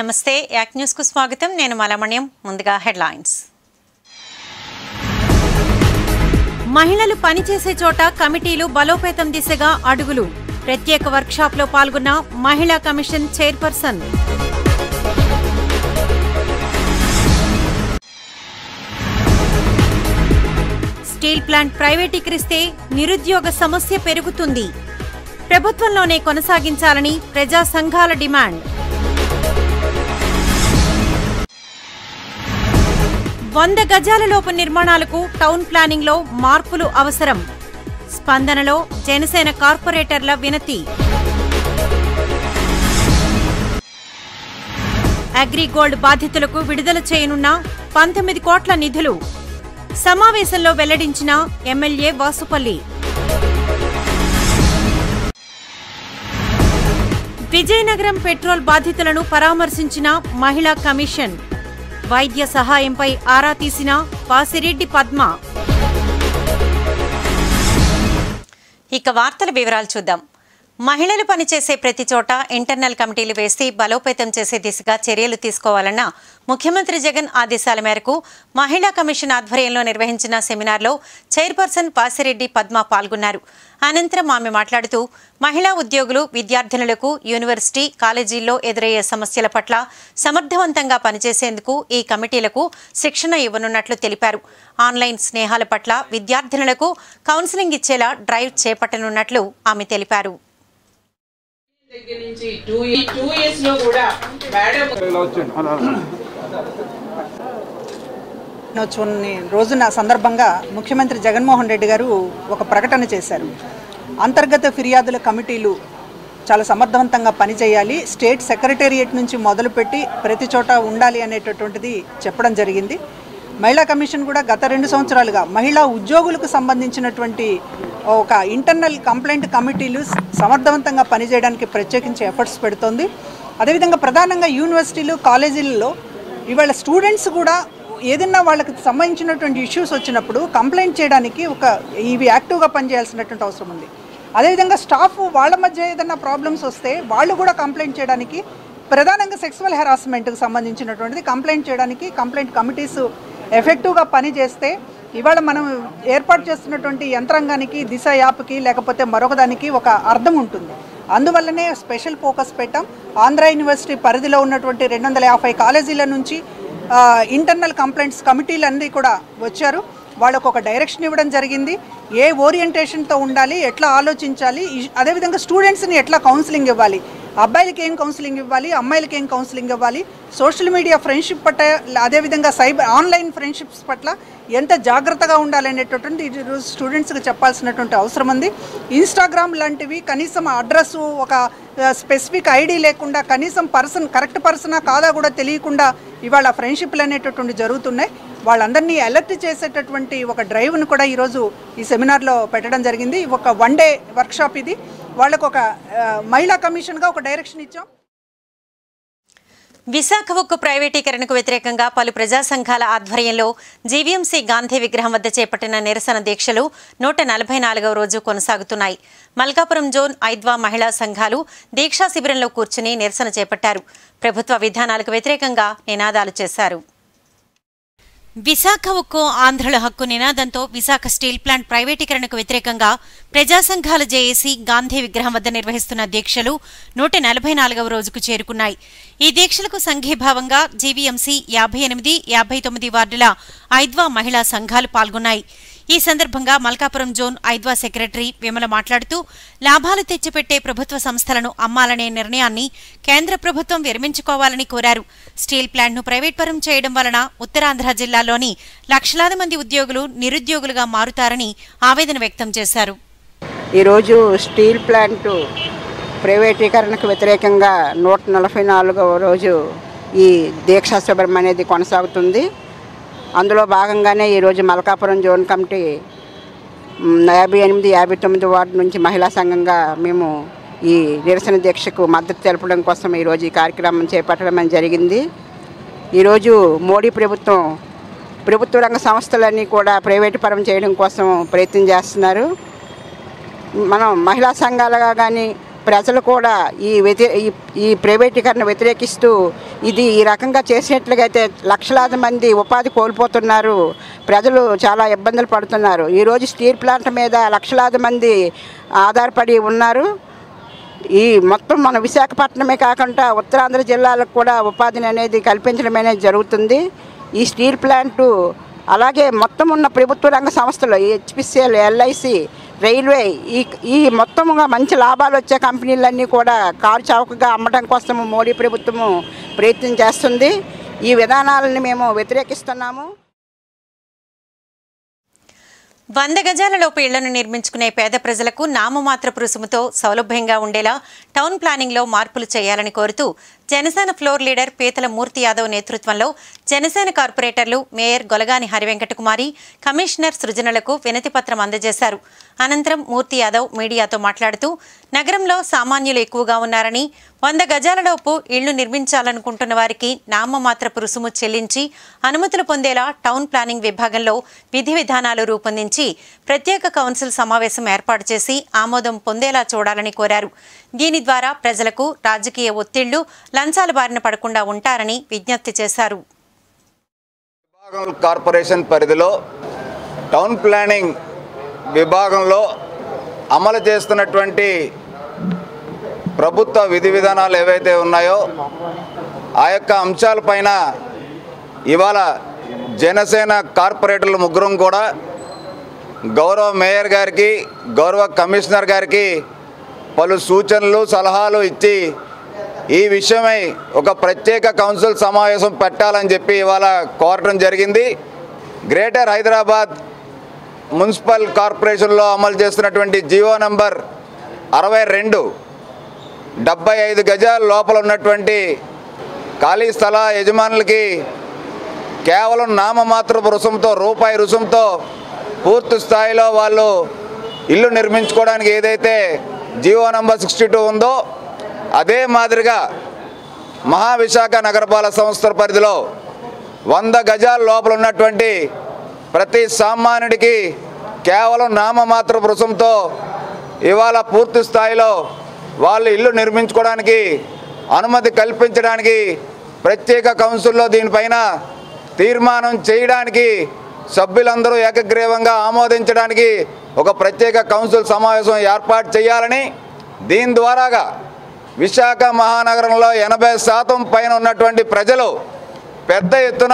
నమస్తే యాక్ న్యూస్ కు స్వాగతం నేను మలమణ్యం ముందుగా హెడ్లైన్స్ మహిళలు పనిచేసే చోట కమిటీలు బలోపేతం దిశగా అడుగులు ప్రత్యేక వర్క్షాప్లో పాల్గొన్న మహిళా కమిషన్ చైర్పర్సన్ స్టీల్ ప్లాంట్ ప్రైవేటీకరిస్తే నిరుద్యోగ సమస్య పెరుగుతుంది ప్రభుత్వంలోనే కొనసాగించాలని ప్రజా సంఘాల డిమాండ్ వంద గజాల లోపు నిర్మాణాలకు టౌన్ ప్లానింగ్లో మార్పులు అవసరం స్పందనలో జనసేన కార్పొరేటర్ల వినతి అగ్రిగోల్డ్ బాధితులకు విడుదల చేయనున్న పంతొమ్మిది కోట్ల నిధులు సమావేశంలో వెల్లడించిన ఎమ్మెల్యే వాసుపల్లి విజయనగరం పెట్రోల్ బాధితులను పరామర్శించిన మహిళా కమిషన్ వైద్య సహాయంపై ఆరా తీసిన వాసిరెడ్డి పద్మ ఇక వార్తల వివరాలు చూద్దాం మహిళలు పనిచేసే ప్రతి చోట ఇంటర్నల్ కమిటీలు వేసి బలోపేతం చేసే దిశగా చర్యలు తీసుకోవాలన్న ముఖ్యమంత్రి జగన్ ఆదేశాల మేరకు మహిళా కమిషన్ ఆధ్వర్యంలో నిర్వహించిన సెమినార్లో చైర్పర్సన్ వాసిరెడ్డి పద్మ పాల్గొన్నారు అనంతరం ఆమె మాట్లాడుతూ మహిళా ఉద్యోగులు విద్యార్థినులకు యూనివర్సిటీ కాలేజీల్లో ఎదురయ్యే సమస్యల పట్ల సమర్థవంతంగా పనిచేసేందుకు ఈ కమిటీలకు శిక్షణ ఇవ్వనున్నట్లు తెలిపారు ఆన్లైన్ స్నేహాల పట్ల విద్యార్థినులకు కౌన్సిలింగ్ ఇచ్చేలా డ్రైవ్ చేపట్టనున్నట్లు ఆమె తెలిపారు దగ్గర నుంచి టూ టూ ఇయర్స్ లో కూడా మేడం దినోత్సవాన్ని రోజున సందర్భంగా ముఖ్యమంత్రి జగన్మోహన్ రెడ్డి గారు ఒక ప్రకటన చేశారు అంతర్గత ఫిర్యాదుల కమిటీలు చాలా సమర్థవంతంగా పనిచేయాలి స్టేట్ సెక్రటేరియట్ నుంచి మొదలుపెట్టి ప్రతి చోట ఉండాలి అనేటటువంటిది చెప్పడం జరిగింది మహిళా కమిషన్ కూడా గత రెండు సంవత్సరాలుగా మహిళా ఉద్యోగులకు సంబంధించినటువంటి ఒక ఇంటర్నల్ కంప్లైంట్ కమిటీలు సమర్థవంతంగా పనిచేయడానికి ప్రత్యేకించి ఎఫర్ట్స్ పెడుతోంది అదేవిధంగా ప్రధానంగా యూనివర్సిటీలు కాలేజీలలో ఇవాళ స్టూడెంట్స్ కూడా ఏదైనా వాళ్ళకి సంబంధించినటువంటి ఇష్యూస్ వచ్చినప్పుడు కంప్లైంట్ చేయడానికి ఒక ఇవి యాక్టివ్గా పనిచేయాల్సినటువంటి అవసరం ఉంది అదేవిధంగా స్టాఫ్ వాళ్ళ మధ్య ఏదైనా ప్రాబ్లమ్స్ వస్తే వాళ్ళు కూడా కంప్లైంట్ చేయడానికి ప్రధానంగా సెక్సువల్ హెరాస్మెంట్కి సంబంధించినటువంటిది కంప్లైంట్ చేయడానికి కంప్లైంట్ కమిటీస్ ఎఫెక్టివ్గా పనిచేస్తే ఇవాళ మనం ఏర్పాటు చేస్తున్నటువంటి యంత్రాంగానికి దిశ యాప్కి లేకపోతే మరొక దానికి ఒక అర్థం ఉంటుంది అందువల్లనే స్పెషల్ ఫోకస్ పెట్టాం ఆంధ్ర యూనివర్సిటీ పరిధిలో ఉన్నటువంటి రెండు వందల యాభై కాలేజీల నుంచి ఆ, ఇంటర్నల్ కంప్లైంట్స్ కమిటీలన్నీ కూడా వచ్చారు వాళ్ళకు ఒక డైరెక్షన్ ఇవ్వడం జరిగింది ఏ ఓరియంటేషన్తో ఉండాలి ఎట్లా ఆలోచించాలి ఈ- అదేవిధంగా స్టూడెంట్స్ని ఎట్లా కౌన్సిలింగ్ ఇవ్వాలి అబ్బాయిలకి ఏం కౌన్సిలింగ్ ఇవ్వాలి అమ్మాయిలకి ఏం కౌన్సిలింగ్ ఇవ్వాలి సోషల్ మీడియా ఫ్రెండ్షిప్ పట్ల అదేవిధంగా సైబర్ ఆన్లైన్ ఫ్రెండ్షిప్స్ పట్ల ఎంత జాగ్రత్తగా ఉండాలనేటటువంటి ఈరోజు స్టూడెంట్స్కి చెప్పాల్సినటువంటి అవసరం ఉంది ఇన్స్టాగ్రామ్ లాంటివి కనీసం అడ్రస్ ఒక స్పెసిఫిక్ ఐడి లేకుండా కనీసం పర్సన్ కరెక్ట్ పర్సనా కాదా కూడా తెలియకుండా ఇవాళ ఫ్రెండ్షిప్లు అనేటటువంటి జరుగుతున్నాయి వాళ్ళందరినీ అలర్ట్ చేసేటటువంటి ఒక డ్రైవ్ను కూడా ఈరోజు ఈ సెమినార్లో పెట్టడం జరిగింది ఒక వన్ డే వర్క్షాప్ ఇది వాళ్ళకు ఒక ఆ, మహిళా కమిషన్గా ఒక డైరెక్షన్ ఇచ్చాం విశాఖ ఉక్కు ప్రైవేటీకరణకు వ్యతిరేకంగా పలు ప్రజా సంఘాల ఆధ్వర్యంలో జీవీఎంసీ గాంధీ విగ్రహం వద్ద చేపట్టిన నిరసన దీక్షలు నూట నలభై నాలుగవ రోజు కొనసాగుతున్నాయి మల్కాపురం జోన్ ఐద్వా మహిళా సంఘాలు దీక్షా శిబిరంలో కూర్చుని నిరసన చేపట్టారు ప్రభుత్వ విధానాలకు వ్యతిరేకంగా నినాదాలు చేశారు విశాఖ ఉక్కు ఆంధ్రుల హక్కు నినాదంతో విశాఖ స్టీల్ ప్లాంట్ ప్రైవేటీకరణకు వ్యతిరేకంగా ప్రజా సంఘాల జేఏసీ గాంధీ విగ్రహం వద్ద నిర్వహిస్తున్న దీక్షలు నూట నలభై నాలుగవ రోజుకు చేరుకున్నాయి ఈ దీక్షలకు సంఘీభావంగా జీవీఎంసీ యాభై ఎనిమిది యాభై తొమ్మిది వార్డుల ఐద్వా మహిళా సంఘాలు పాల్గొన్నాయి ఈ సందర్భంగా మల్కాపురం జోన్ ఐద్వా సెక్రటరీ విమల మాట్లాడుతూ లాభాలు తెచ్చిపెట్టే ప్రభుత్వ సంస్థలను అమ్మాలనే నిర్ణయాన్ని కేంద్ర ప్రభుత్వం విరమించుకోవాలని కోరారు స్టీల్ ప్లాంట్ను ప్రైవేట్ పరం చేయడం వలన ఉత్తరాంధ్ర జిల్లాలోని లక్షలాది మంది ఉద్యోగులు నిరుద్యోగులుగా మారుతారని ఆవేదన వ్యక్తం చేశారు ఈరోజు స్టీల్ ప్లాంటు ప్రైవేటీకరణకు వ్యతిరేకంగా నూట నలభై నాలుగవ రోజు ఈ దీక్షా శిబిరం అనేది కొనసాగుతుంది అందులో భాగంగానే ఈరోజు మల్కాపురం జోన్ కమిటీ మ్, యాభై ఎనిమిది యాభై తొమ్మిది వార్డు నుంచి మహిళా సంఘంగా మేము ఈ నిరసన దీక్షకు మద్దతు తెలపడం కోసం ఈరోజు ఈ కార్యక్రమం చేపట్టడం అనేది జరిగింది ఈరోజు మోడీ ప్రభుత్వం ప్రభుత్వ రంగ సంస్థలన్నీ కూడా ప్రైవేటు పరం చేయడం కోసం ప్రయత్నం చేస్తున్నారు మనం మహిళా సంఘాలుగా కానీ ప్రజలు కూడా ఈ వ్యతి ఈ- ఈ ప్రైవేటీకరణ వ్యతిరేకిస్తూ ఇది ఈ రకంగా చేసినట్లుగా అయితే లక్షలాది మంది ఉపాధి కోల్పోతున్నారు ప్రజలు చాలా ఇబ్బందులు పడుతున్నారు ఈరోజు స్టీల్ ప్లాంట్ మీద లక్షలాది మంది ఆధారపడి ఉన్నారు ఈ మొత్తం మన విశాఖపట్నమే కాకుండా ఉత్తరాంధ్ర జిల్లాలకు కూడా ఉపాధిని అనేది కల్పించడం అనేది జరుగుతుంది ఈ స్టీల్ ప్లాంటు అలాగే మొత్తం ఉన్న ప్రభుత్వ రంగ సంస్థలు హెచ్పిసిఎల్ ఎల్ఐసి రైల్వే ఈ ఈ మొత్తముగా మంచి లాభాలు వచ్చే కంపెనీలన్నీ కూడా కారు చౌకగా అమ్మడం కోసం మోడీ ప్రభుత్వము ప్రయత్నం చేస్తుంది ఈ విధానాలను మేము వ్యతిరేకిస్తున్నాము వంద గజాలలోపు ఇళ్లను నిర్మించుకునే పేద ప్రజలకు నామమాత్రపు రుసుముతో సౌలభ్యంగా ఉండేలా టౌన్ ప్లానింగ్లో మార్పులు చేయాలని కోరుతూ జనసేన ఫ్లోర్ లీడర్ పీతల మూర్తి యాదవ్ నేతృత్వంలో జనసేన కార్పొరేటర్లు మేయర్ గొలగాని హరివెంకటకుమారి కమిషనర్ సృజనలకు వినతి పత్రం అందజేశారు అనంతరం మూర్తి యాదవ్ మీడియాతో మాట్లాడుతూ నగరంలో సామాన్యులు ఎక్కువగా ఉన్నారని వంద గజాలలోపు ఇళ్లు నిర్మించాలనుకుంటున్న వారికి నామమాత్రపు రుసుము చెల్లించి అనుమతులు పొందేలా టౌన్ ప్లానింగ్ విభాగంలో విధి విధానాలు రూపొందించి ప్రత్యేక కౌన్సిల్ సమావేశం ఏర్పాటు చేసి ఆమోదం పొందేలా చూడాలని కోరారు దీని ద్వారా ప్రజలకు రాజకీయ ఒత్తిళ్లు లంచాల బారిన పడకుండా ఉంటారని విజ్ఞప్తి చేశారు విభాగం కార్పొరేషన్ పరిధిలో టౌన్ ప్లానింగ్ విభాగంలో అమలు చేస్తున్నటువంటి ప్రభుత్వ విధి విధానాలు ఏవైతే ఉన్నాయో ఆ యొక్క అంశాలపైన ఇవాళ జనసేన కార్పొరేటర్లు ముగ్గురం కూడా గౌరవ మేయర్ గారికి గౌరవ కమిషనర్ గారికి పలు సూచనలు సలహాలు ఇచ్చి ఈ విషయమై ఒక ప్రత్యేక కౌన్సిల్ సమావేశం పెట్టాలని చెప్పి ఇవాళ కోరటం జరిగింది గ్రేటర్ హైదరాబాద్ మున్సిపల్ కార్పొరేషన్లో అమలు చేస్తున్నటువంటి జియో నంబర్ అరవై రెండు డెబ్బై ఐదు గజాల లోపల ఉన్నటువంటి ఖాళీ స్థల యజమానులకి కేవలం నామమాత్రపు రుసుముతో రూపాయి రుసుముతో పూర్తి స్థాయిలో వాళ్ళు ఇల్లు నిర్మించుకోవడానికి ఏదైతే జియో నంబర్ సిక్స్టీ టూ ఉందో అదే మాదిరిగా మహావిశాఖ నగరపాలక సంస్థ పరిధిలో వంద గజాల లోపల ఉన్నటువంటి ప్రతి సామాన్యుడికి కేవలం నామమాత్రపు రుసుముతో ఇవాళ పూర్తి స్థాయిలో వాళ్ళు ఇల్లు నిర్మించుకోవడానికి అనుమతి కల్పించడానికి ప్రత్యేక కౌన్సిల్లో దీనిపైన తీర్మానం చేయడానికి సభ్యులందరూ ఏకగ్రీవంగా ఆమోదించడానికి ఒక ప్రత్యేక కౌన్సిల్ సమావేశం ఏర్పాటు చేయాలని దీని ద్వారాగా విశాఖ మహానగరంలో ఎనభై శాతం పైన ఉన్నటువంటి ప్రజలు పెద్ద ఎత్తున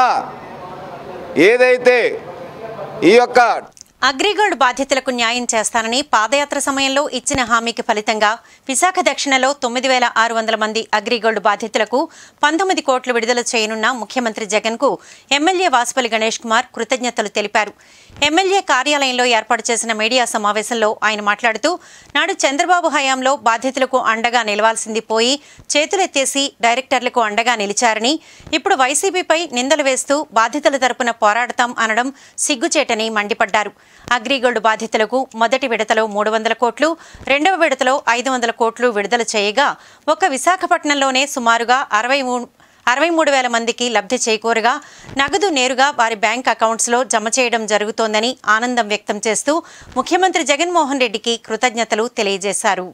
ఏదైతే ఈ యొక్క అగ్రిగోల్డ్ బాధితులకు న్యాయం చేస్తానని పాదయాత్ర సమయంలో ఇచ్చిన హామీకి ఫలితంగా విశాఖ దక్షిణలో తొమ్మిది వేల ఆరు వందల మంది అగ్రిగోల్డ్ బాధితులకు పంతొమ్మిది కోట్లు విడుదల చేయనున్న ముఖ్యమంత్రి జగన్కు ఎమ్మెల్యే వాసుపల్లి గణేష్ కుమార్ కృతజ్ఞతలు తెలిపారు ఎమ్మెల్యే కార్యాలయంలో ఏర్పాటు చేసిన మీడియా సమావేశంలో ఆయన మాట్లాడుతూ నాడు చంద్రబాబు హయాంలో బాధితులకు అండగా నిలవాల్సింది పోయి చేతులెత్తేసి డైరెక్టర్లకు అండగా నిలిచారని ఇప్పుడు వైసీపీపై నిందలు వేస్తూ బాధితుల తరపున పోరాడతాం అనడం సిగ్గుచేటని మండిపడ్డారు అగ్రిగోల్డ్ బాధితులకు మొదటి విడతలో మూడు వందల కోట్లు రెండవ విడతలో ఐదు వందల కోట్లు విడుదల చేయగా ఒక విశాఖపట్నంలోనే సుమారుగా అరవై మూడు అరవై మూడు వేల మందికి లబ్ధి చేకూరగా నగదు నేరుగా వారి బ్యాంక్ అకౌంట్స్లో జమ చేయడం జరుగుతోందని ఆనందం వ్యక్తం చేస్తూ ముఖ్యమంత్రి జగన్మోహన్ రెడ్డికి కృతజ్ఞతలు తెలియజేశారు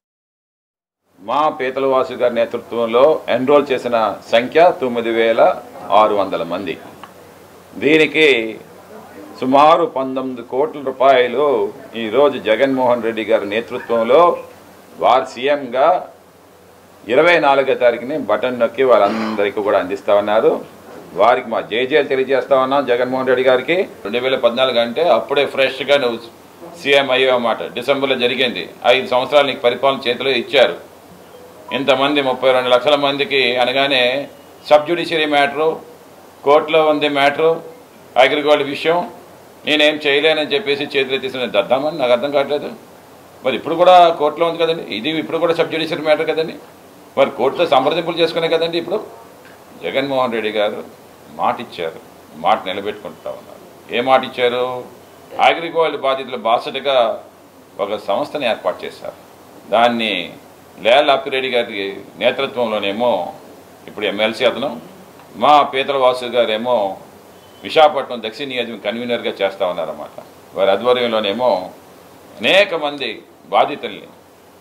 మా పీతలవాసు గారి నేతృత్వంలో ఎన్రోల్ చేసిన సంఖ్య తొమ్మిది వేల ఆరు వందల మంది దీనికి సుమారు పంతొమ్మిది కోట్ల రూపాయలు ఈరోజు జగన్మోహన్ రెడ్డి గారి నేతృత్వంలో వారు సీఎంగా ఇరవై నాలుగో తారీఖుని బటన్ నొక్కి వాళ్ళందరికీ కూడా అందిస్తా ఉన్నారు వారికి మా జేజేలు తెలియజేస్తా ఉన్నాం జగన్మోహన్ రెడ్డి గారికి రెండు వేల పద్నాలుగు అంటే అప్పుడే ఫ్రెష్గా నువ్వు సీఎం అయ్యావన్నమాట డిసెంబర్లో జరిగింది ఐదు సంవత్సరాలు నీకు పరిపాలన చేతిలో ఇచ్చారు ఇంతమంది ముప్పై రెండు లక్షల మందికి అనగానే సబ్ జ్యుడిషియరీ మ్యాటరు కోర్టులో ఉంది మ్యాటరు అగ్రిగోల్డ్ విషయం నేనేం చేయలేనని చెప్పేసి చేతులు తీసిన దద్దామని నాకు అర్థం కావట్లేదు మరి ఇప్పుడు కూడా కోర్టులో ఉంది కదండి ఇది ఇప్పుడు కూడా సబ్ జ్యుడిషియరీ మ్యాటర్ కదండి మరి కోర్టుతో సంప్రదింపులు చేసుకునే కదండి ఇప్పుడు జగన్మోహన్ రెడ్డి గారు మాట ఇచ్చారు మాట నిలబెట్టుకుంటా ఉన్నారు ఏ మాట ఇచ్చారు అగ్రిగోల్డ్ బాధితుల బాసటగా ఒక సంస్థని ఏర్పాటు చేశారు దాన్ని లేల్ అప్పిరెడ్డి గారి నేతృత్వంలోనేమో ఇప్పుడు ఎమ్మెల్సీ అతను మా పీతల వాసు గారేమో విశాఖపట్నం దక్షిణ నియోజకవర్గం కన్వీనర్గా చేస్తూ ఉన్నారన్నమాట వారి ఆధ్వర్యంలోనేమో అనేక మంది బాధితుల్ని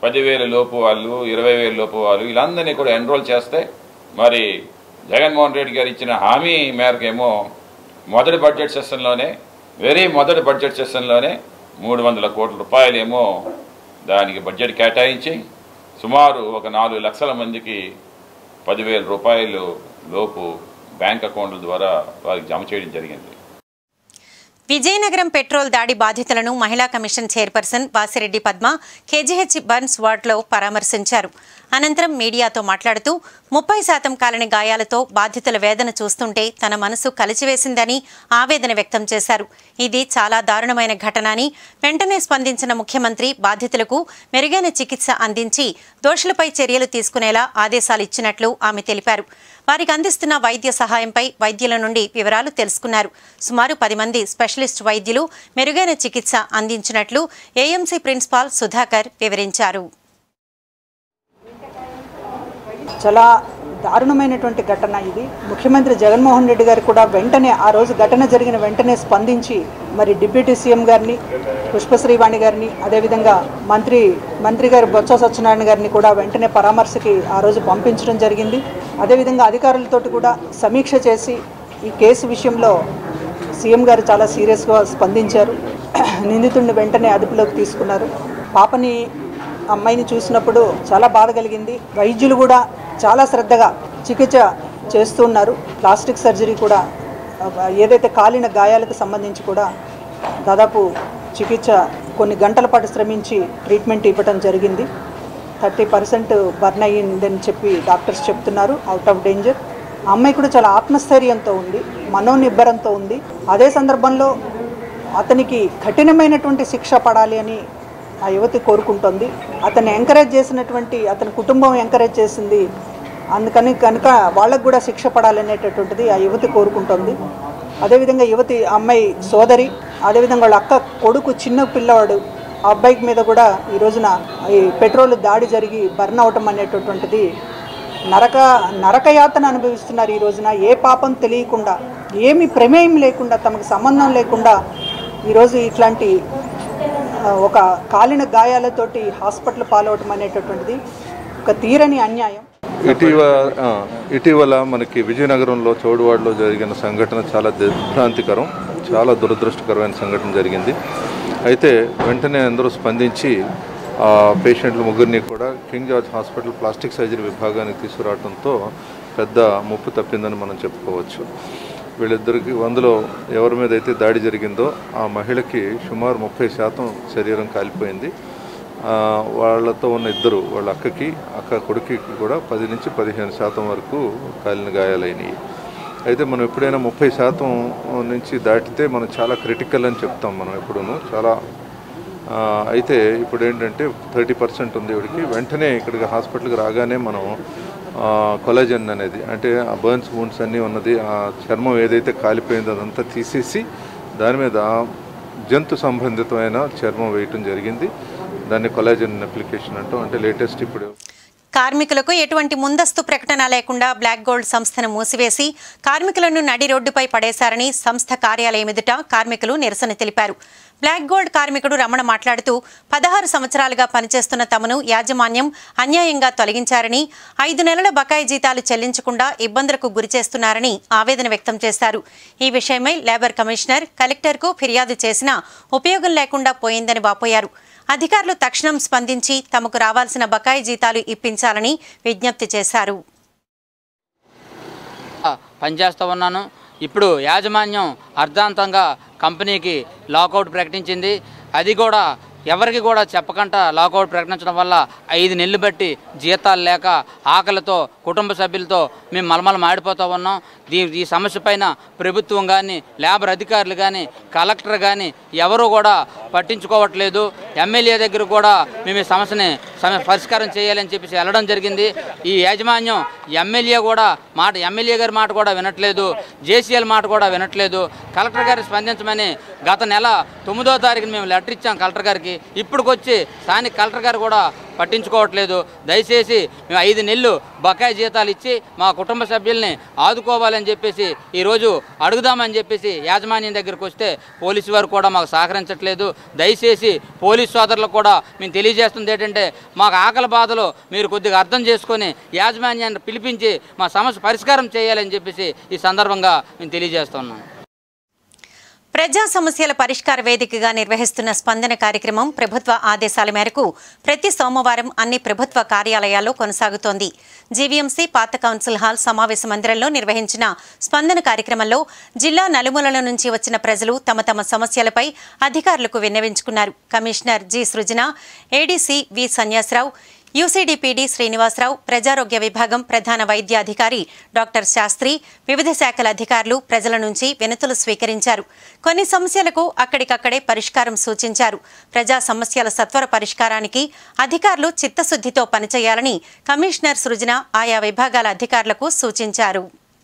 పదివేల లోపు వాళ్ళు ఇరవై వేల లోపు వాళ్ళు వీళ్ళందరినీ కూడా ఎన్రోల్ చేస్తే మరి జగన్మోహన్ రెడ్డి గారు ఇచ్చిన హామీ మేరకేమో మొదటి బడ్జెట్ సెషన్లోనే వెరీ మొదటి బడ్జెట్ సెషన్లోనే మూడు వందల కోట్ల రూపాయలేమో దానికి బడ్జెట్ కేటాయించి సుమారు ఒక నాలుగు లక్షల మందికి పదివేల రూపాయలు లోపు బ్యాంక్ అకౌంట్ల ద్వారా వారికి జమ చేయడం జరిగింది విజయనగరం పెట్రోల్ దాడి బాధితులను మహిళా commission chairperson Vasireddy Padma KGH burns వార్డులో పరామర్శించారు అనంతరం మీడియాతో మాట్లాడుతూ ముప్పై శాతం కాలని గాయాలతో బాధితుల వేదన చూస్తుంటే తన మనసు కలిచివేసిందని ఆవేదన వ్యక్తం చేశారు ఇది చాలా దారుణమైన ఘటన అని వెంటనే స్పందించిన ముఖ్యమంత్రి బాధితులకు మెరుగైన చికిత్స అందించి దోషులపై చర్యలు తీసుకునేలా ఆదేశాలు ఇచ్చినట్లు ఆమె తెలిపారు వారికి అందిస్తున్న వైద్య సహాయంపై వైద్యుల నుండి వివరాలు తెలుసుకున్నారు సుమారు పది మంది స్పెషలిస్ట్ వైద్యులు మెరుగైన చికిత్స అందించినట్లు ఏఎంసీ ప్రిన్సిపాల్ సుధాకర్ వివరించారు చాలా దారుణమైనటువంటి ఘటన ఇది ముఖ్యమంత్రి జగన్మోహన్ రెడ్డి గారు కూడా వెంటనే ఆ రోజు ఘటన జరిగిన వెంటనే స్పందించి మరి డిప్యూటీ సీఎం గారిని పుష్పశ్రీవాణి గారిని అదేవిధంగా మంత్రి మంత్రి గారు బొత్స సత్యనారాయణ గారిని కూడా వెంటనే పరామర్శకి ఆ రోజు పంపించడం జరిగింది అదేవిధంగా అధికారులతోటి కూడా సమీక్ష చేసి ఈ కేసు విషయంలో సీఎం గారు చాలా సీరియస్గా స్పందించారు నిందితుడిని వెంటనే అదుపులోకి తీసుకున్నారు పాపని అమ్మాయిని చూసినప్పుడు చాలా బాధ కలిగింది వైద్యులు కూడా చాలా శ్రద్ధగా చికిత్స చేస్తున్నారు ప్లాస్టిక్ సర్జరీ కూడా ఆ, ఏదైతే కాలిన గాయాలకు సంబంధించి కూడా దాదాపు చికిత్స కొన్ని గంటల పాటు శ్రమించి ట్రీట్మెంట్ ఇవ్వడం జరిగింది థర్టీ పర్సెంట్ బర్న్ అయ్యిందని చెప్పి డాక్టర్స్ చెప్తున్నారు అవుట్ ఆఫ్ డేంజర్ ఆ అమ్మాయి కూడా చాలా ఆత్మస్థైర్యంతో ఉంది మనోనిబ్బరంతో ఉంది అదే సందర్భంలో అతనికి కఠినమైనటువంటి శిక్ష పడాలి అని ఆ యువతి కోరుకుంటోంది అతన్ని ఎంకరేజ్ చేసినటువంటి అతని కుటుంబం ఎంకరేజ్ చేసింది అందుకని కనుక వాళ్ళకు కూడా శిక్ష పడాలనేటటువంటిది ఆ యువతి కోరుకుంటోంది అదేవిధంగా యువతి ఆ అమ్మాయి సోదరి అదేవిధంగా వాళ్ళ అక్క కొడుకు చిన్న పిల్లవాడు ఆ అబ్బాయికి మీద కూడా ఈ రోజున ఈ పెట్రోల్ దాడి జరిగి బర్న్ అవటం అనేటటువంటిది నరక నరకయాతన అనుభవిస్తున్నారు ఈ రోజున ఏ పాపం తెలియకుండా ఏమి ప్రమేయం లేకుండా తమకు సంబంధం లేకుండా ఈరోజు ఇట్లాంటి ఆ, ఒక కాలిన గాయాలతోటి హాస్పిటల్ పాలవటం అనేటటువంటిది ఒక తీరని అన్యాయం ఇటీవ ఆ, ఇటీవల మనకి విజయనగరంలో చౌడువాడలో జరిగిన సంఘటన చాలా దిగ్భ్రాంతికరం చాలా దురదృష్టకరమైన సంఘటన జరిగింది అయితే వెంటనే అందరూ స్పందించి ఆ పేషెంట్లు ముగ్గురిని కూడా King George hospital plastic surgery విభాగానికి తీసుకురావడంతో పెద్ద ముప్పు తప్పిందని మనం చెప్పుకోవచ్చు వీళ్ళిద్దరికి అందులో ఎవరి మీద అయితే దాడి జరిగిందో ఆ మహిళకి సుమారు ముప్పై శాతం శరీరం కాలిపోయింది ఆ, వాళ్ళతో ఉన్న ఇద్దరు వాళ్ళ అక్కకి అక్క కొడుకుకి కూడా పది నుంచి పదిహేను శాతం వరకు కాలిన గాయాలైనవి అయితే మనం ఎప్పుడైనా ముప్పై శాతం నుంచి దాటితే మనం చాలా క్రిటికల్ అని చెప్తాం మనం ఎప్పుడూను చాలా ఆ, అయితే ఇప్పుడు ఏంటంటే థర్టీ పర్సెంట్ ఉంది ఇవిడికి వెంటనే ఇక్కడికి హాస్పిటల్కి రాగానే మనం కొలాజన్ అనేది అంటే ఆ బర్న్స్ వూన్స్ అన్నీ ఉన్నది ఆ చర్మం ఏదైతే కాలిపోయిందో అదంతా తీసేసి దాని మీద జంతు సంబంధితమైన చర్మం వేయటం జరిగింది దాన్ని కొలాజన్ అప్లికేషన్ అంటాం అంటే లేటెస్ట్ ఇప్పుడు కార్మికులకు ఎటువంటి ముందస్తు ప్రకటన లేకుండా బ్లాక్ గోల్డ్ సంస్థను మూసివేసి కార్మికులను నడి రోడ్డుపై పడేశారని సంస్థ కార్యాలయం ఎదుట కార్మికులు నిరసన తెలిపారు బ్లాక్ గోల్డ్ కార్మికుడు రమణ మాట్లాడుతూ పదహారు సంవత్సరాలుగా పనిచేస్తున్న తమను యాజమాన్యం అన్యాయంగా తొలగించారని ఐదు నెలల బకాయి జీతాలు చెల్లించకుండా ఇబ్బందులకు గురిచేస్తున్నారని ఆవేదన వ్యక్తం చేశారు ఈ విషయమై లేబర్ కమిషనర్ కలెక్టర్కు ఫిర్యాదు చేసినా ఉపయోగం లేకుండా పోయిందని వాపోయారు అధికారులు తక్షణం స్పందించి తమకు రావాల్సిన బకాయి జీతాలు ఇప్పించాలని విజ్ఞప్తి చేశారు పనిచేస్తూ ఉన్నాను ఇప్పుడు యాజమాన్యం అర్ధాంతంగా కంపెనీకి లాకౌట్ ప్రకటించింది అది కూడా ఎవరికి కూడా చెప్పకుండా లాకౌట్ ప్రకటించడం వల్ల ఐదు నెలలు బట్టి జీతాలు లేక ఆకలితో కుటుంబ సభ్యులతో మేము మలమల మాడిపోతూ ఉన్నాం దీ ఈ సమస్య పైన ప్రభుత్వం కానీ లేబర్ అధికారులు కానీ కలెక్టర్ కానీ ఎవరు కూడా పట్టించుకోవట్లేదు ఎమ్మెల్యే దగ్గర కూడా మేము ఈ సమస్యని సమ పరిష్కారం చేయాలని చెప్పేసి వెళ్ళడం జరిగింది ఈ యాజమాన్యం ఎమ్మెల్యే కూడా మాట ఎమ్మెల్యే గారి మాట కూడా వినట్లేదు జేసీఎల్ మాట కూడా వినట్లేదు కలెక్టర్ గారు స్పందించమని గత నెల తొమ్మిదో తారీఖున మేము లెటర్ ఇచ్చాం కలెక్టర్ గారికి ఇప్పటికొచ్చి స్థానిక కలెక్టర్ గారు కూడా పట్టించుకోవట్లేదు దయచేసి మేము ఐదు నెలలు బకాయి జీతాలు ఇచ్చి మా కుటుంబ సభ్యుల్ని ఆదుకోవాలని చెప్పేసి ఈరోజు అడుగుదామని చెప్పేసి యాజమాన్యం దగ్గరికి వస్తే పోలీసు వారు కూడా మాకు సహకరించట్లేదు దయచేసి పోలీస్ సోదరులకు కూడా మేము తెలియజేస్తుంది ఏంటంటే మాకు ఆకలి బాధలు మీరు కొద్దిగా అర్థం చేసుకొని యాజమాన్యాన్ని పిలిపించి మా సమస్య పరిష్కారం చేయాలని చెప్పేసి ఈ సందర్భంగా మేము తెలియజేస్తున్నాం ప్రజా సమస్యల పరిష్కార వేదికగా నిర్వహిస్తున్న స్పందన కార్యక్రమం ప్రభుత్వ ఆదేశాల మేరకు ప్రతి సోమవారం అన్ని ప్రభుత్వ కార్యాలయాల్లో కొనసాగుతోంది జీవీఎంసీ పాత కౌన్సిల్ హాల్ సమావేశ మందిరంలో నిర్వహించిన స్పందన కార్యక్రమంలో జిల్లా నలుమూలల నుంచి వచ్చిన ప్రజలు తమ తమ సమస్యలపై అధికారులకు విన్నవించుకున్నారు commissioner G Srujana ADC V Sanyasarao UCDPD Srinivasarao ప్రజారోగ్య విభాగం ప్రధాన వైద్యాధికారి డాక్టర్ శాస్త్రి వివిధ శాఖల అధికారులు ప్రజల నుంచి వినతులు స్వీకరించారు కొన్ని సమస్యలకు అక్కడికక్కడే పరిష్కారం సూచించారు ప్రజా సమస్యల సత్వర పరిష్కారానికి అధికారులు చిత్తశుద్ధితో పనిచేయాలని కమిషనర్ సృజన ఆయా విభాగాల అధికారులకు సూచించారు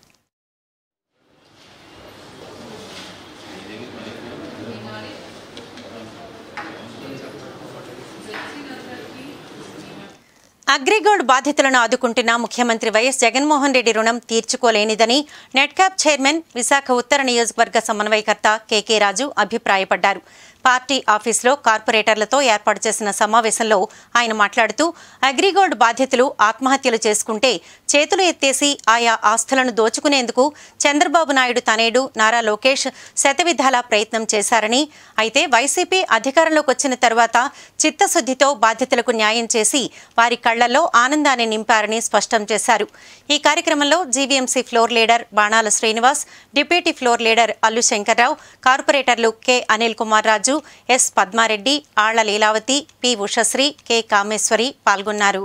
అగ్రిగోల్డ్ బాధితులను ఆదుకుంటున్న ముఖ్యమంత్రి వైఎస్ జగన్మోహన్ రెడ్డి రుణం తీర్చుకోలేనిదని నెట్క్యాప్ చైర్మన్ విశాఖ ఉత్తర నియోజకవర్గ సమన్వయకర్త కెకే రాజు అభిప్రాయపడ్డారు పార్టీ ఆఫీసులో కార్పొరేటర్లతో ఏర్పాటు చేసిన సమావేశంలో ఆయన మాట్లాడుతూ అగ్రిగోల్డ్ బాధితులు ఆత్మహత్యలు చేసుకుంటే చేతులు ఎత్తేసి ఆయా ఆస్తులను దోచుకునేందుకు చంద్రబాబు నాయుడు తనేడు నారా లోకేష్ శతవిధాలా ప్రయత్నం చేశారని అయితే వైసీపీ అధికారంలోకి వచ్చిన తర్వాత చిత్తశుద్ధితో బాధితులకు న్యాయం చేసి వారి కళ్లలో ఆనందాన్ని నింపారని స్పష్టం చేశారు ఈ కార్యక్రమంలో GVMC floor leader Banala Srinivas deputy floor leader Allu Shankarrao కార్పొరేటర్లు K Anil Kumar Raju S Padmareddy Alla Leelavathi P Ushasri K Kameswari పాల్గొన్నారు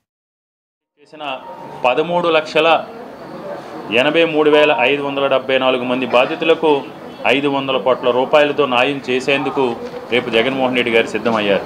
చేసిన పదమూడు లక్షల ఎనభై మూడు వేల ఐదు వందల డెబ్బై నాలుగు మంది బాధితులకు ఐదు వందల కోట్ల రూపాయలతో న్యాయం చేసేందుకు రేపు జగన్మోహన్ రెడ్డి గారు సిద్ధమయ్యారు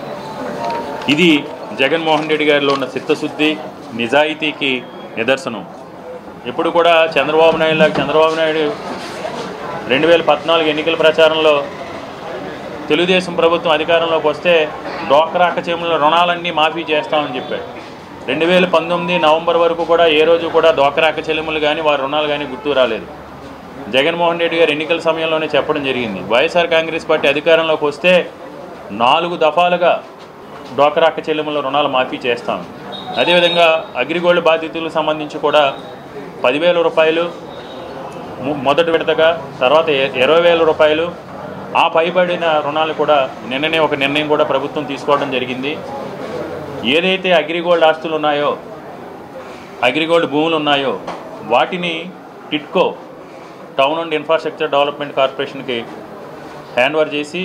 ఇది జగన్మోహన్ రెడ్డి గారిలో ఉన్న చిత్తశుద్ధి నిజాయితీకి నిదర్శనం ఇప్పుడు కూడా చంద్రబాబు నాయుడు లాగా చంద్రబాబు నాయుడు రెండు వేల పద్నాలుగు ఎన్నికల ప్రచారంలో తెలుగుదేశం ప్రభుత్వం అధికారంలోకి వస్తే డోక్రా అక్కచేముల రుణాలన్నీ మాఫీ చేస్తామని చెప్పాడు రెండు వేల పంతొమ్మిది నవంబర్ వరకు కూడా ఏ రోజు కూడా డోక్రా అక్క చెల్లెములు కానీ వారి రుణాలు కానీ గుర్తు రాలేదు జగన్మోహన్ రెడ్డి గారు ఎన్నికల సమయంలోనే చెప్పడం జరిగింది వైఎస్ఆర్ కాంగ్రెస్ పార్టీ అధికారంలోకి వస్తే నాలుగు దఫాలుగా డోక్రా అక్క చెల్లెముల రుణాలు మాఫీ చేస్తాం అదేవిధంగా అగ్రిగోల్డ్ బాధితులకు సంబంధించి కూడా పదివేల రూపాయలు ము- మొదటి విడతగా తర్వాత ఇ- ఇరవై వేల రూపాయలు ఆ పైబడిన రుణాలు కూడా నిన్ననే ఒక నిర్ణయం కూడా ప్రభుత్వం తీసుకోవడం జరిగింది ఏదైతే అగ్రిగోల్డ్ ఆస్తులు ఉన్నాయో అగ్రిగోల్డ్ భూములు ఉన్నాయో వాటిని TIDCO town and infrastructure development కార్పొరేషన్కి హ్యాండ్ ఓవర్ చేసి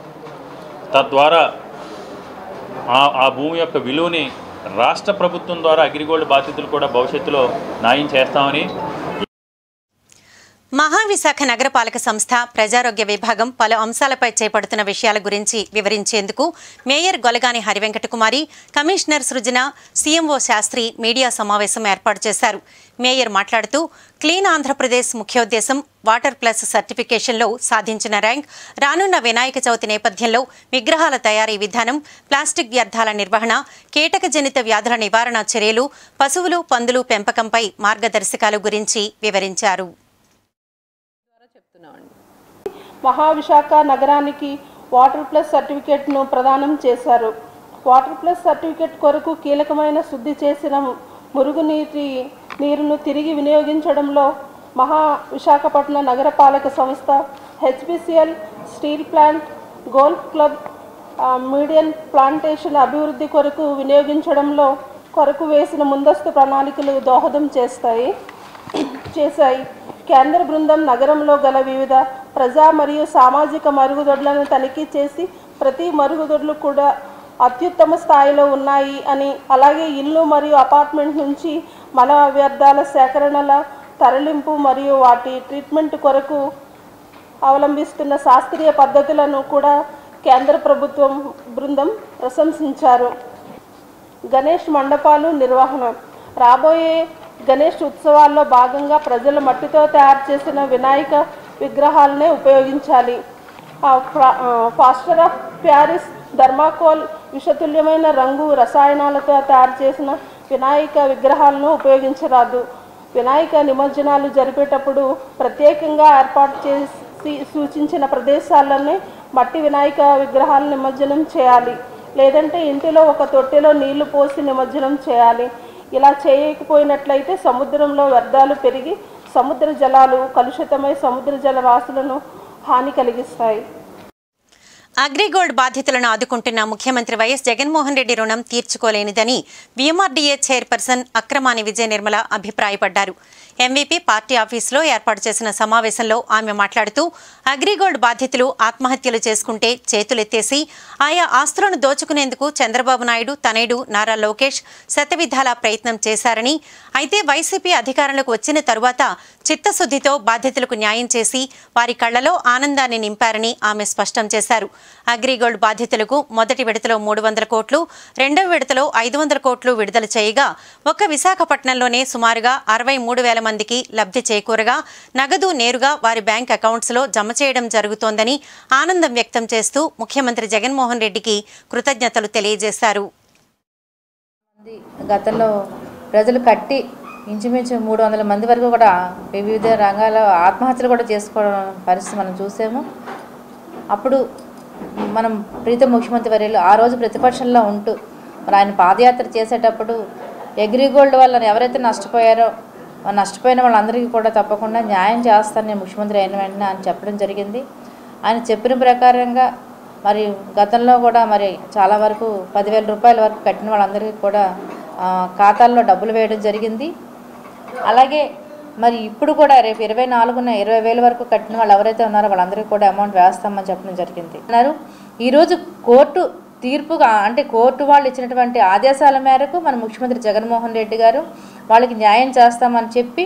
తద్వారా ఆ ఆ భూమి యొక్క విలువని రాష్ట్ర ప్రభుత్వం ద్వారా అగ్రిగోల్డ్ బాధితులు కూడా భవిష్యత్తులో న్యాయం చేస్తామని మహావిశాఖ నగరపాలక సంస్థ ప్రజారోగ్య విభాగం పలు అంశాలపై చేపడుతున్న విషయాల గురించి వివరించేందుకు mayor Golagani Harivenkatakumari commissioner Srujana CMO Sastri media సమావేశం ఏర్పాటు చేశారు మేయర్ మాట్లాడుతూ క్లీన్ ఆంధ్రప్రదేశ్ ముఖ్యోద్దేశం వాటర్ ప్లస్ సర్టిఫికేషన్లో సాధించిన ర్యాంక్ రానున్న వినాయక చవితి నేపథ్యంలో విగ్రహాల తయారీ విధానం ప్లాస్టిక్ వ్యర్థాల నిర్వహణ కీటకజనిత వ్యాధుల నివారణ చర్యలు పశువులు పందులు పెంపకంపై మార్గదర్శకాలు గురించి వివరించారు మహావిశాఖ నగరానికి వాటర్ ప్లస్ సర్టిఫికేట్ను ప్రదానం చేశారు వాటర్ ప్లస్ సర్టిఫికేట్ కొరకు కీలకమైన శుద్ధి చేసిన మురుగునీటి నీరును తిరిగి వినియోగించడంలో మహా విశాఖపట్నం నగరపాలక సంస్థ HPCL steel plant golf club ఆ, మీడియన్ ప్లాంటేషన్ అభివృద్ధి కొరకు వినియోగించడంలో కొరకు వేసిన ముందస్తు ప్రణాళికలు దోహదం చేస్తాయి చేశాయి కేంద్ర బృందం నగరంలో గల వివిధ ప్రజా మరియు సామాజిక మరుగుదొడ్లను తనిఖీ చేసి ప్రతి మరుగుదొడ్లు కూడా అత్యుత్తమ స్థాయిలో ఉన్నాయి అని అలాగే ఇల్లు మరియు అపార్ట్మెంట్ నుంచి మల వ్యర్థాల సేకరణల తరలింపు మరియు వాటి ట్రీట్మెంట్ కొరకు అవలంబిస్తున్న శాస్త్రీయ పద్ధతులను కూడా కేంద్ర ప్రభుత్వం బృందం ప్రశంసించారు గణేష్ మండపాలు నిర్వహణ రాబోయే గణేష్ ఉత్సవాల్లో భాగంగా ప్రజలు మట్టితో తయారు చేసిన వినాయక విగ్రహాలనే ఉపయోగించాలి ఆ, ఫా- ఆ, ఫాస్టర్ ఆఫ్ ప్యారిస్ థర్మాకోల్ విషతుల్యమైన రంగు రసాయనాలతో తయారు చేసిన వినాయక విగ్రహాలను ఉపయోగించరాదు వినాయక నిమజ్జనాలు జరిపేటప్పుడు ప్రత్యేకంగా ఏర్పాటు చేసి సూచించిన ప్రదేశాలనే మట్టి వినాయక విగ్రహాలు నిమజ్జనం చేయాలి లేదంటే ఇంటిలో ఒక తొట్టెలో నీళ్లు పోసి నిమజ్జనం చేయాలి ఇలా చేయకపోయినట్లయితే సముద్రంలో వ్యర్థాలు పెరిగి సముద్ర జలాలు కలుషితమై సముద్ర జలరాశులను హాని కలిగిస్తాయి అగ్రిగోల్డ్ బాధితులను ఆదుకుంటున్న ముఖ్యమంత్రి వైఎస్ జగన్మోహన్ రెడ్డి రుణం తీర్చుకోలేనిదని విఎంఆర్డీఏ చైర్పర్సన్ అక్రమాని విజయ నిర్మల అభిప్రాయపడ్డారు ఎంవీపీ పార్టీ ఆఫీసులో ఏర్పాటు చేసిన సమావేశంలో ఆమె మాట్లాడుతూ అగ్రిగోల్డ్ బాధితులు ఆత్మహత్యలు చేసుకుంటే చేతులెత్తేసి ఆయా ఆస్తులను దోచుకునేందుకు చంద్రబాబు నాయుడు తనయుడు నారా లోకేష్ శతవిధాలా ప్రయత్నం చేశారని అయితే వైసీపీ అధికారంలోకి వచ్చిన తరువాత చిత్తశుద్ధితో బాధితులకు న్యాయం చేసి వారి కళ్లలో ఆనందాన్ని నింపారని ఆమె స్పష్టం చేశారు అగ్రిగోల్డ్ బాధితులకు మొదటి విడతలో మూడు వందల కోట్లు రెండవ విడతలో ఐదు వందల కోట్లు విడుదల చేయగా ఒక్క విశాఖపట్నంలోనే సుమారుగా అరవై మూడు వేల మందికి లబ్ధి చేకూరగా నగదు నేరుగా వారి బ్యాంక్ అకౌంట్స్లో జమ చేయడం జరుగుతోందని ఆనందం వ్యక్తం చేస్తూ ముఖ్యమంత్రి జగన్మోహన్ రెడ్డికి కృతజ్ఞతలు తెలియజేశారు గతంలో ప్రజలు కట్టి ఇంచుమించు మూడు వందల మంది వరకు కూడా వివిధ రంగాల ఆత్మహత్యలు కూడా చేసుకోవడం పరిస్థితి మనం చూసాము అప్పుడు మనం ప్రీతం ముఖ్యమంత్రి వర్యులు ఆ రోజు ప్రతిపక్షంలో ఉంటూ మరి ఆయన పాదయాత్ర చేసేటప్పుడు అగ్రిగోల్డ్ వల్ల ఎవరైతే నష్టపోయారో ఆ నష్టపోయిన వాళ్ళందరికీ కూడా తప్పకుండా న్యాయం చేస్తాను నేను ముఖ్యమంత్రి అయిన వెంటనే ఆయన చెప్పడం జరిగింది ఆయన చెప్పిన ప్రకారంగా మరి గతంలో కూడా మరి చాలా వరకు పదివేల రూపాయల వరకు కట్టిన వాళ్ళందరికీ కూడా ఆ, ఖాతాల్లో డబ్బులు వేయడం జరిగింది అలాగే మరి ఇప్పుడు కూడా రేపు ఇరవై నాలుగున ఇరవై వేల వరకు కట్టిన వాళ్ళు ఎవరైతే ఉన్నారో వాళ్ళందరికీ కూడా అమౌంట్ వేస్తామని చెప్పడం జరిగింది అన్నారు ఈరోజు కోర్టు తీర్పుగా అంటే కోర్టు వాళ్ళు ఇచ్చినటువంటి ఆదేశాల మేరకు మన ముఖ్యమంత్రి జగన్మోహన్ రెడ్డి గారు వాళ్ళకి న్యాయం చేస్తామని చెప్పి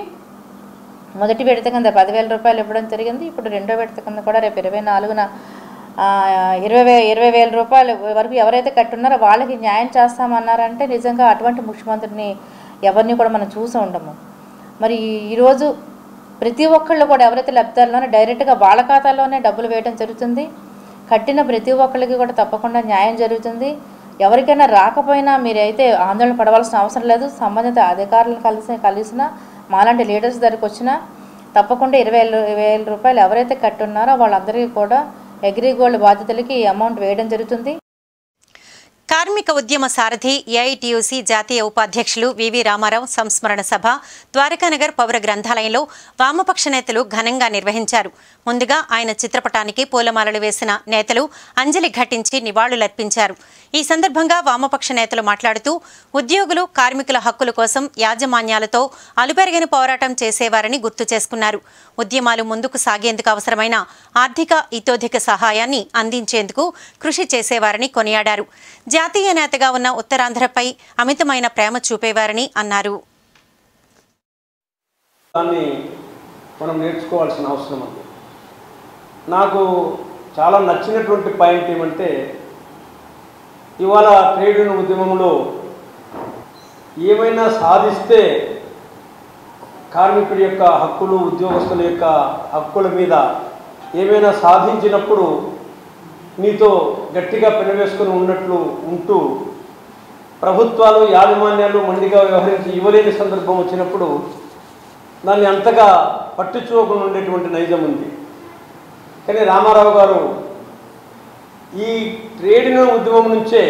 మొదటి విడత కింద పదివేల రూపాయలు ఇవ్వడం జరిగింది ఇప్పుడు రెండో విడత కింద కూడా రేపు ఇరవై నాలుగున ఆ, ఇరవై వే ఇరవై వేల రూపాయలు వరకు ఎవరైతే కట్టున్నారో వాళ్ళకి న్యాయం చేస్తామన్నారంటే నిజంగా అటువంటి ముఖ్యమంత్రిని ఎవరిని కూడా మనం చూసి ఉండము మరి ఈరోజు ప్రతి ఒక్కళ్ళు కూడా ఎవరైతే లబ్ధిదారులోనే డైరెక్ట్గా వాళ్ళ ఖాతాలోనే డబ్బులు వేయడం జరుగుతుంది కట్టిన ప్రతి ఒక్కళ్ళకి కూడా తప్పకుండా న్యాయం జరుగుతుంది ఎవరికైనా రాకపోయినా మీరైతే ఆందోళన పడవలసిన అవసరం లేదు సంబంధిత అధికారులను కలిసి కలిసిన మాలాంటి లీడర్స్ దగ్గరికి వచ్చినా తప్పకుండా ఇరవై వేల రూపాయలు ఎవరైతే కట్టున్నారో వాళ్ళందరికీ కూడా అగ్రిగోల్డ్ బాధితులకి ఈ అమౌంట్ వేయడం జరుగుతుంది కార్మిక ఉద్యమ సారథి ఏఐటియుసి జాతీయ ఉపాధ్యక్షులు వివి రామారావు సంస్మరణ సభ ద్వారకానగర్ పౌర గ్రంథాలయంలో వామపక్ష నేతలు ఘనంగా నిర్వహించారు ముందుగా ఆయన చిత్రపటానికి పూలమాలలు వేసిన నేతలు అంజలి ఘటించి నివాళులర్పించారు ఈ సందర్భంగా వామపక్ష నేతలు మాట్లాడుతూ ఉద్యోగులు కార్మికుల హక్కుల కోసం యాజమాన్యాలతో అలుపెరగని పోరాటం చేసేవారని గుర్తు చేసుకున్నారు ఉద్యమాలు ముందుకు సాగేందుకు అవసరమైన ఆర్థిక ఇతోధిక సహాయాన్ని అందించేందుకు కృషి చేసేవారని కొనియాడారు జాతీయ నేతగా ఉన్న ఉత్తరాంధ్రపై అమితమైన ప్రేమ చూపేవారని అన్నారు దాన్ని మనం నేర్చుకోవాల్సిన అవసరం ఉంది నాకు చాలా నచ్చినటువంటి పాయింట్ ఏమంటే ఇవాళ ట్రేడ్ యూనియన్ ఉద్యమంలో ఏమైనా సాధిస్తే కార్మికుడి యొక్క హక్కులు ఉద్యోగస్తుల యొక్క హక్కుల మీద ఏమైనా సాధించినప్పుడు నీతో గట్టిగా పెనవేసుకొని ఉన్నట్లు ఉంటూ ప్రభుత్వాలు యాజమాన్యాలు మండిగా వ్యవహరించి ఇవ్వలేని సందర్భం వచ్చినప్పుడు దాన్ని అంతగా పట్టించుకోకుండా ఉండేటువంటి నైజం ఉంది కానీ రామారావు గారు ఈ ట్రేడ్ యూనియన్ ఉద్యమం నుంచే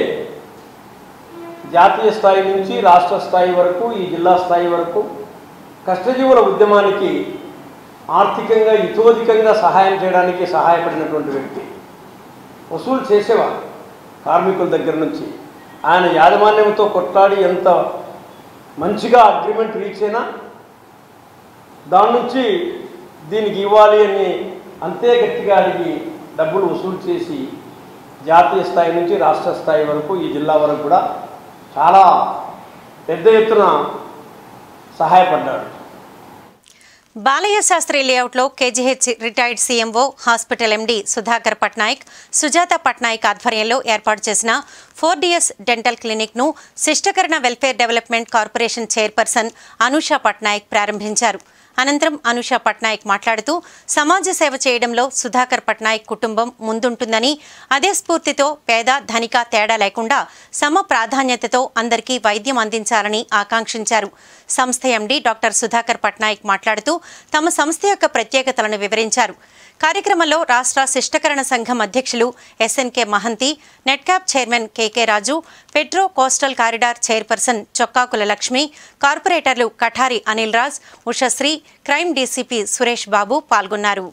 జాతీయ స్థాయి నుంచి రాష్ట్ర స్థాయి వరకు ఈ జిల్లా స్థాయి వరకు కష్టజీవుల ఉద్యమానికి ఆర్థికంగా ఇతోధికంగా సహాయం చేయడానికి సహాయపడినటువంటి వ్యక్తి వసూలు చేసేవారు కార్మికుల దగ్గర నుంచి ఆయన యాజమాన్యంతో కొట్లాడి ఎంత మంచిగా అగ్రిమెంట్ రీచ్ అయినా దాని నుంచి దీనికి ఇవ్వాలి అని అంతే గట్టిగా అడిగి డబ్బులు వసూలు చేసి జాతీయ స్థాయి నుంచి రాష్ట్ర స్థాయి వరకు ఈ జిల్లా వరకు కూడా చాలా పెద్ద ఎత్తున సహాయపడ్డాడు బాలయ్య శాస్త్రి లేఅవుట్లో KGH retired CMO hospital MD Sudhakar Patnaik Sujatha Patnaik ఆధ్వర్యంలో ఏర్పాటు చేసిన ఫోర్ డిఎస్ డెంటల్ క్లినిక్ను Sishtakarana welfare development corporation chairperson Anusha Patnaik ప్రారంభించారు అనంతరం అనుష పట్నాయక్ మాట్లాడుతూ సమాజ సేవ చేయడంలో సుధాకర్ పట్నాయక్ కుటుంబం ముందుంటుందని అదే స్ఫూర్తితో పేద ధనిక తేడా లేకుండా సమ ప్రాధాన్యతతో అందరికీ వైద్యం అందించాలని ఆకాంక్షించారు సంస్థ ఎండీ డాక్టర్ సుధాకర్ పట్నాయక్ మాట్లాడుతూ తమ సంస్థ యొక్క ప్రత్యేకతలను వివరించారు కార్యక్రమంలో రాష్ట్ర శిష్టకరణ సంఘం అధ్యక్షులు SNK Mahanti NEDCAP chairman KK Raju petro coastal corridor chairperson Chokkakula Lakshmi కార్పొరేటర్లు కఠారి అనిల్ రాజ్ ఉషశ్రీ క్రైమ్ డీసీపీ సురేష్ బాబు పాల్గొన్నారు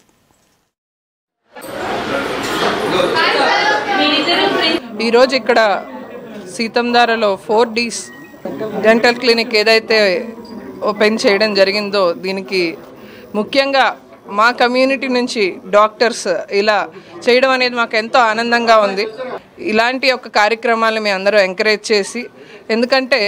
ఈరోజు ఇక్కడ సీతంధారలో ఫోర్ డీస్ డెంటల్ క్లినిక్ ఏదైతే ఓపెన్ చేయడం జరిగిందో దీనికి ముఖ్యంగా మా కమ్యూనిటీ నుంచి డాక్టర్స్ ఇలా చేయడం అనేది మాకు ఎంతో ఆనందంగా ఉంది ఇలాంటి ఒక కార్యక్రమాలు మేము అందరూ ఎంకరేజ్ చేసి ఎందుకంటే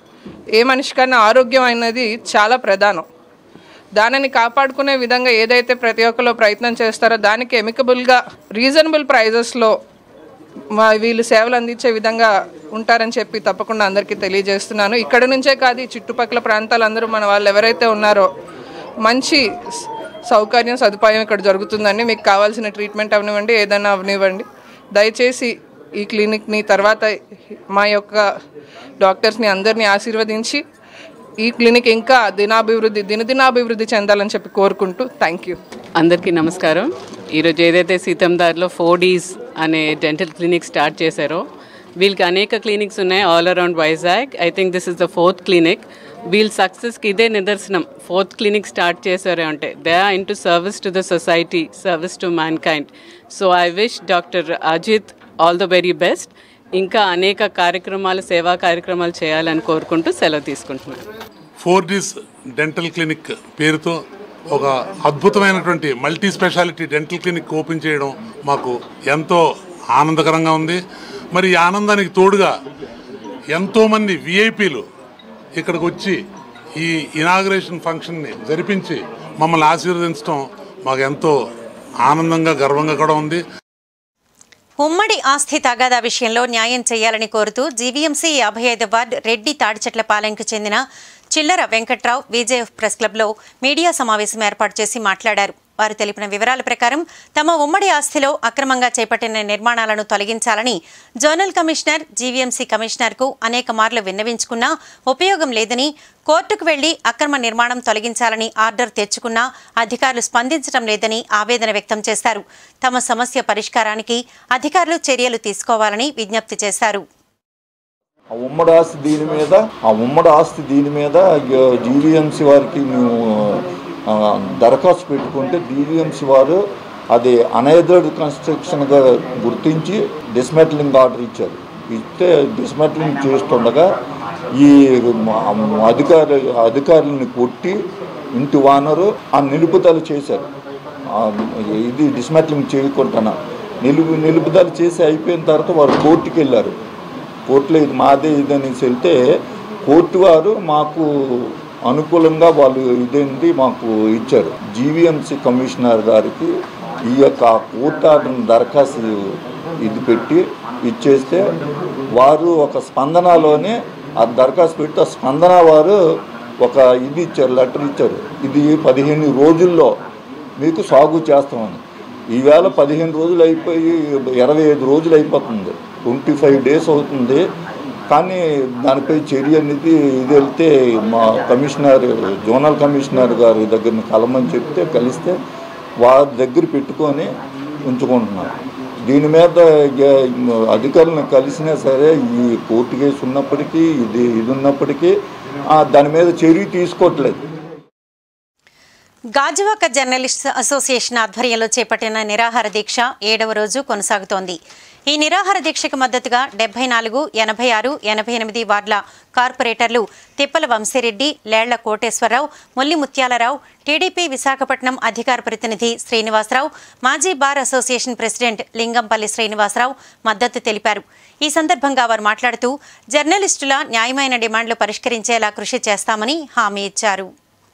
ఏ మనిషికన్నా ఆరోగ్యం అనేది చాలా ప్రధానం దానిని కాపాడుకునే విధంగా ఏదైతే ప్రతి ఒక్కరు ప్రయత్నం చేస్తారో దానికి ఎమికబుల్గా రీజనబుల్ ప్రైజెస్లో మా వీళ్ళు సేవలు అందించే విధంగా ఉంటారని చెప్పి తప్పకుండా అందరికీ తెలియజేస్తున్నాను ఇక్కడ నుంచే కాదు ఈ చుట్టుపక్కల ప్రాంతాలందరూ మన వాళ్ళు ఎవరైతే ఉన్నారో మంచి స- సౌకర్యం సదుపాయం ఇక్కడ జరుగుతుందండి మీకు కావాల్సిన ట్రీట్మెంట్ అవనివ్వండి ఏదైనా అవనివ్వండి దయచేసి ఈ క్లినిక్ని తర్వాత మా యొక్క డాక్టర్స్ని అందరినీ ఆశీర్వదించి ఈ క్లినిక్ ఇంకా దినాభివృద్ధి దినదినాభివృద్ధి చెందాలని చెప్పి కోరుకుంటూ థ్యాంక్ యూ అందరికీ నమస్కారం ఈరోజు ఏదైతే సీతందార్లో ఫోర్ డీస్ అనే డెంటల్ క్లినిక్ స్టార్ట్ చేశారో వీళ్ళకి అనేక క్లినిక్స్ ఉన్నాయి all around Vizag I think this is the fourth clinic వీళ్ళ సక్సెస్కి ఇదే నిదర్శనం ఫోర్త్ క్లినిక్ స్టార్ట్ చేశారే అంటే they are into service to the society service to mankind so I wish doctor Ajith all the very best ఇంకా అనేక కార్యక్రమాలు సేవా కార్యక్రమాలు చేయాలని కోరుకుంటూ సెలవు తీసుకుంటున్నాను ఫోర్ డీస్ డెంటల్ క్లినిక్ పేరుతో ఒక అద్భుతమైనటువంటి multi speciality dental clinic open చేయడం మాకు ఎంతో ఆనందకరంగా ఉంది మరి ఈ ఆనందానికి తోడుగా ఎంతోమంది విఐపీలు ఇక్కడికి వచ్చి ఈ ఇనాగ్రేషన్ ఫంక్షన్ని జరిపించి మమ్మల్ని ఆశీర్వదించడం మాకు ఎంతో ఆనందంగా గర్వంగా కూడా ఉంది ఉమ్మడి ఆస్తి తగాదా విషయంలో న్యాయం చేయాలని కోరుతూ జీవీఎంసీ యాభై ఐదు వార్డు రెడ్డి తాడిచెట్లపాలెంకు చెందిన చిల్లర వెంకట్రావు విజేఎఫ్ ప్రెస్ క్లబ్లో మీడియా సమావేశం ఏర్పాటు చేసి మాట్లాడారు వారు తెలిపిన వివరాల ప్రకారం తమ ఉమ్మడి ఆస్తిలో అక్రమంగా చేపట్టిన నిర్మాణాలను తొలగించాలని జోనల్ కమిషనర్ జీవీఎంసీ కమిషనర్కు అనేక మార్లు విన్నవించుకున్నా ఉపయోగం లేదని కోర్టుకు వెళ్లి అక్రమ నిర్మాణం తొలగించాలని ఆర్డర్ తెచ్చుకున్నా అధికారులు స్పందించడం లేదని ఆవేదన వ్యక్తం చేశారు తమ సమస్య పరిష్కారానికి అధికారులు చర్యలు తీసుకోవాలని విజ్ఞప్తి చేశారు ఆ ఉమ్మడి ఆస్తి దీని మీద ఆ ఉమ్మడి ఆస్తి దీని మీద జీవీఎంసీ వారికి మేము ఆ, దరఖాస్తు పెట్టుకుంటే జీవీఎంసీ వారు అది అనైజర్డ్ కన్స్ట్రక్షన్గా గుర్తించి డిస్మెట్లింగ్ ఆర్డర్ ఇచ్చారు ఇస్తే డిస్మెట్లింగ్ చేస్తుండగా ఈ మ- అధికారి అధికారులను కొట్టి ఇంటి వానరు ఆ నిలుపుదల చేశారు ఆ, ఇది డిస్మెట్లింగ్ చేయకుండా నిలుపు నిలుపుదల చేసి అయిపోయిన తర్వాత వారు కోర్టుకి వెళ్ళారు కోర్టులో ఇది మాదే ఇదనేసి వెళ్తే కోర్టు వారు మాకు అనుకూలంగా వాళ్ళు ఇదేంటి మాకు ఇచ్చారు జీవీఎంసీ కమిషనర్ గారికి ఈ యొక్క కోర్టు ఆర్డర్ దరఖాస్తు ఇది పెట్టి ఇచ్చేస్తే వారు ఒక స్పందనలోనే ఆ దరఖాస్తు పెట్టి ఆ స్పందన వారు ఒక ఇది ఇచ్చారు లెటర్ ఇచ్చారు ఇది పదిహేను రోజుల్లో మీకు సాగు చేస్తామని ఈవేళ పదిహేను రోజులు అయిపోయి ఇరవై ఐదు రోజులు అయిపోతుంది ట్వంటీ ఫైవ్ డేస్ అవుతుంది కానీ దానిపై చర్య అనేది ఇది వెళ్తే మా కమిషనర్ జోనల్ కమిషనర్ గారి దగ్గర కలమని చెప్తే కలిస్తే వారి దగ్గర పెట్టుకొని ఉంచుకుంటున్నారు దీని మీద గ- అధికారులను కలిసినా సరే ఈ కోర్టు కేసు ఉన్నప్పటికీ ఇది ఇది ఉన్నప్పటికీ ఆ, దాని మీద చర్య తీసుకోవట్లేదు గాజువాక జర్నలిస్ట్ అసోసియేషన్ ఆధ్వర్యంలో చేపట్టిన నిరాహార దీక్ష ఏడవ రోజు కొనసాగుతోంది ఈ నిరాహార దీక్షకు మద్దతుగా డెబ్బై నాలుగు ఎనభై ఆరు ఎనభై ఎనిమిది వార్డుల కార్పొరేటర్లు తిప్పల వంశీరెడ్డి లేళ్ల కోటేశ్వరరావు ముల్లి ముత్యాలరావు టీడీపీ విశాఖపట్నం అధికార ప్రతినిధి శ్రీనివాసరావు మాజీ bar association president Lingampalli Srinivasarao మద్దతు తెలిపారు ఈ సందర్భంగా వారు మాట్లాడుతూ జర్నలిస్టుల న్యాయమైన డిమాండ్లు పరిష్కరించేలా కృషి చేస్తామని హామీ ఇచ్చారు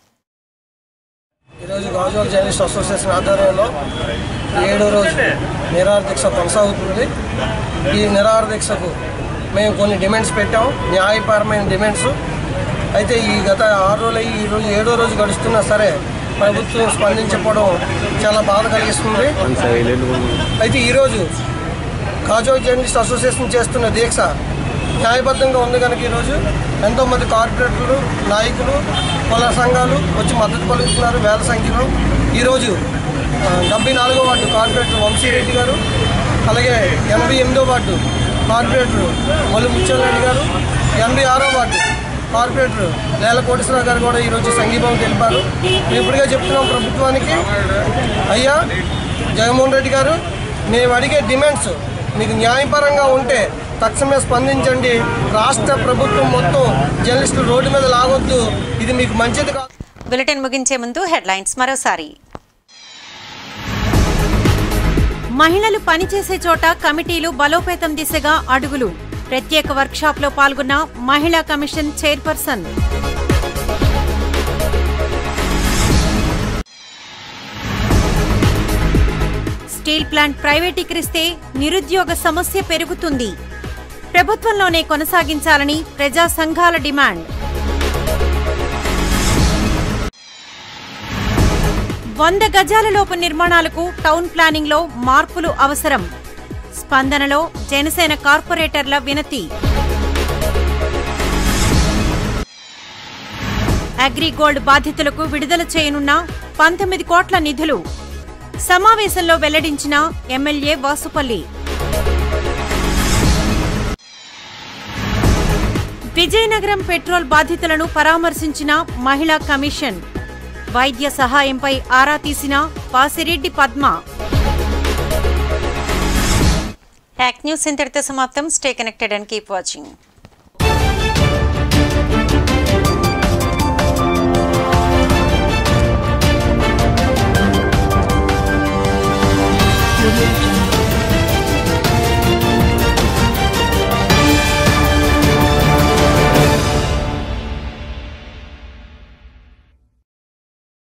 ఈరోజు గాజువాక జర్నలిస్ట్ అసోసియేషన్ ఆధ్వర్యంలో ఏడో రోజు నిరాహార దీక్ష కొనసాగుతుంది ఈ నిరాహార దీక్షకు మేము కొన్ని డిమాండ్స్ పెట్టాం న్యాయపరమైన డిమాండ్స్ అయితే ఈ గత ఆరు రోజులు అయ్యి ఈ రోజు ఏడో రోజు గడుస్తున్నా సరే ప్రభుత్వం స్పందించకపోవడం చాలా బాధ కలిగిస్తుంది అయితే ఈరోజు కాజో జర్నలిస్ట్ అసోసియేషన్ చేస్తున్న దీక్ష న్యాయబద్ధంగా ఉంది కనుక ఈరోజు ఎంతోమంది కార్పొరేటర్లు నాయకులు కుల సంఘాలు వచ్చి మద్దతు పలుకుతున్నారు వేల సంఖ్యలో ఈరోజు ఆ, డెబ్బై నాలుగో వార్డు కార్పొరేటర్ వంశీరెడ్డి గారు అలాగే ఎనభై ఎనిమిదో వార్డు కార్పొరేటర్ మల్లు ముత్యాలరెడ్డి గారు ఎనభై ఆరో వార్డు కార్పొరేటర్ లేల కోటేశ్వరరావు గారు కూడా ఈరోజు సంఘీభావం తెలిపారు మేము ఇప్పుడుగా చెప్తున్నాం ప్రభుత్వానికి అయ్యా జగన్మోహన్ రెడ్డి గారు మేము అడిగే డిమాండ్స్ మీకు న్యాయపరంగా ఉంటే తక్షణమే స్పందించండి రాష్ట్ర ప్రభుత్వం మొత్తం జర్నలిస్టులు రోడ్డు మీద లాగొద్దు ఇది మీకు మంచిది కాదు బులెటిన్ ముగించే ముందు హెడ్లైన్స్ మరోసారి మహిళలు పనిచేసే చోట కమిటీలు బలోపేతం దిశగా అడుగులు ప్రత్యేక వర్క్షాప్లో పాల్గొన్న మహిళా కమిషన్ చైర్పర్సన్ స్టీల్ ప్లాంట్ ప్రైవేటీకరిస్తే నిరుద్యోగ సమస్య పెరుగుతుంది ప్రభుత్వంలోనే కొనసాగించాలని ప్రజా సంఘాల డిమాండ్ వంద గజాలలోపు నిర్మాణాలకు టౌన్ ప్లానింగ్లో మార్పులు అవసరం స్పందనలో జనసేన కార్పొరేటర్ల వినతి అగ్రిగోల్డ్ బాధితులకు విడుదల చేయనున్న పంతొమ్మిది కోట్ల నిధులు సమావేశంలో వెల్లడించిన ఎమ్మెల్యే వాసుపల్లి విజయనగరం పెట్రోల్ బాధితులను పరామర్శించిన మహిళా కమిషన్ వైద్య సహాయంపై ఆరా తీసిన వాసిరెడ్డి పద్మ యాక్ న్యూస్ ఇంతటితో సమాప్తం stay connected and keep watching Thank you.